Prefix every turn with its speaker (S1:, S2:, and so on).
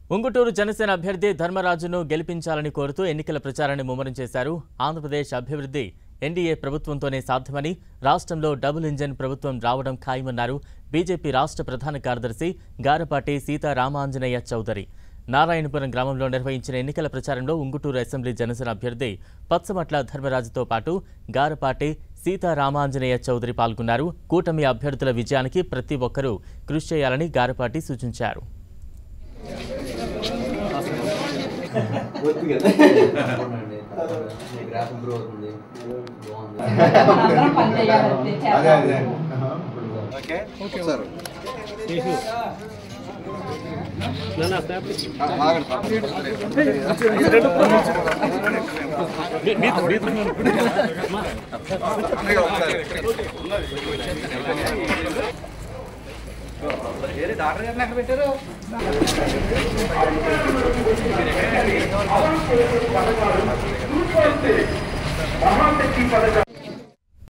S1: ఉంగుటూరు జనసేన అభ్యర్థి ధర్మరాజును గెలిపించాలని కోరుతూ ఎన్నికల ప్రచారాన్ని ముమ్మరం చేశారు ఆంధ్రప్రదేశ్ అభివృద్ధి ఎన్డీఏ ప్రభుత్వంతోనే సాధ్యమని రాష్ట్రంలో డబుల్ ఇంజన్ ప్రభుత్వం రావడం ఖాయమన్నారు బీజేపీ రాష్ట్ర ప్రధాన కార్యదర్శి గారపాటి సీతారామాంజనేయ చౌదరి నారాయణపురం గ్రామంలో నిర్వహించిన ఎన్నికల ప్రచారంలో ఉంగుటూరు అసెంబ్లీ జనసేన అభ్యర్థి పచ్చమట్ల ధర్మరాజుతో పాటు గారపాటి సీతారామాంజనేయ చౌదరి పాల్గొన్నారు కూటమి అభ్యర్థుల విజయానికి ప్రతి ఒక్కరూ కృషి చేయాలని గారపాటి సూచించారు
S2: వద్దు కదా గ్రాఫ్ ఇంప్రూవ్ అవుతుంది బాగుంది
S3: మనందరం పని చేయాలంటే
S2: అదే అదే
S3: చేద్దాం.
S2: Okay sir